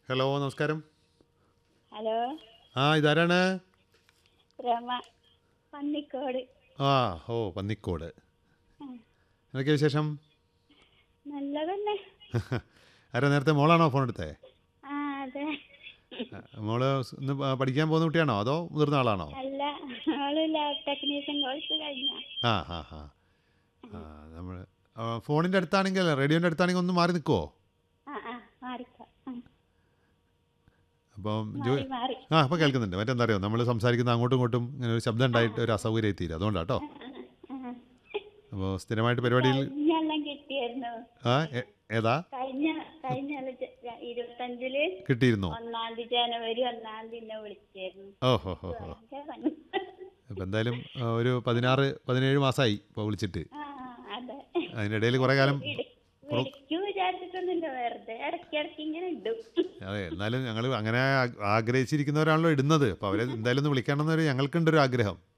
Hello നമസ്കാരം hello ആ ഇതാരാണ് രമ പന്നിക്കോട് ആ ഓ പന്നിക്കോട് എന്തൊക്കെ വിശേഷം നല്ലതന്നെ ആരാ നേരത്തെ മോളാണോ ഫോൺ എടുത്തേ ആ അതെ ആ, മോള് ഇന്ന് പ- പഠിക്കാൻ പോകുന്ന കുട്ടിയാണോ അതോ മുതിർന്ന ആളാണോ അല്ല അവള് ലാബ് ടെക്നീഷ്യൻ കോഴ്സ് കഴിഞ്ഞ ആ ആ ആ ആ നമ്മൾ ഫോണിൻ്റെ അടുത്താണെങ്കിൽ റേഡിയോൻ്റെ അടുത്താണെങ്കിൽ ഒന്ന് മാറി നിൽക്കുമോ ആ ആ മാറിക്കാം ആ, അപ്പം ജോ മാറി മാറി ആ അപ്പോൾ കേൾക്കുന്നുണ്ട് മറ്റെന്താ അറിയോ നമ്മൾ സംസാരിക്കുന്ന അങ്ങോട്ടും ഇങ്ങോട്ടും ഇങ്ങനെ ഒരു ശബ്ദം ഉണ്ടായിട്ട് ഒരു അസൗകര്യമായി തീരും അതുകൊണ്ടാട്ടോ ആ, അപ്പോൾ സ്ഥിരമായിട്ട് പരിപാടിയിൽ കഴിഞ്ഞെല്ലാം കിട്ടിയായിരുന്നു ആ എ- ഏതാ കഴിഞ്ഞ കഴിഞ്ഞ ഇരുപത്തഞ്ചില് കിട്ടിയിരുന്നോ ഒന്നാം തീയതി ജനുവരി ഒന്നാം തീയതി എന്നെ വിളിച്ചായിരുന്നു ഓ ഹോ ഹോ ഹോ ഭയങ്കര ഭംഗി. അപ്പം എന്തായാലും ആ, ഒരു പതിനാറ് പതിനേഴ് മാസമായി ഇപ്പോൾ വിളിച്ചിട്ട് ആ ആ, അതെ അതിൻ്റെ ഇടയിൽ കുറേ കാലം വിളി- വിളിക്കൂ വിചാരിച്ചിട്ടൊന്നുമില്ല വെറുതെ ഇടയ്ക്കിടയ്ക്ക് ഇങ്ങനെ ഇടും അതെ എന്നാലും ഞങ്ങൾ അങ്ങനെ ആ- ആഗ്രഹിച്ചിരിക്കുന്നവരാണല്ലോ ഇടുന്നത് അപ്പോൾ അവരെ എന്തായാലും ഒന്ന് വിളിക്കണമെന്നൊരു ഞങ്ങൾക്കുണ്ടൊരു ആഗ്രഹം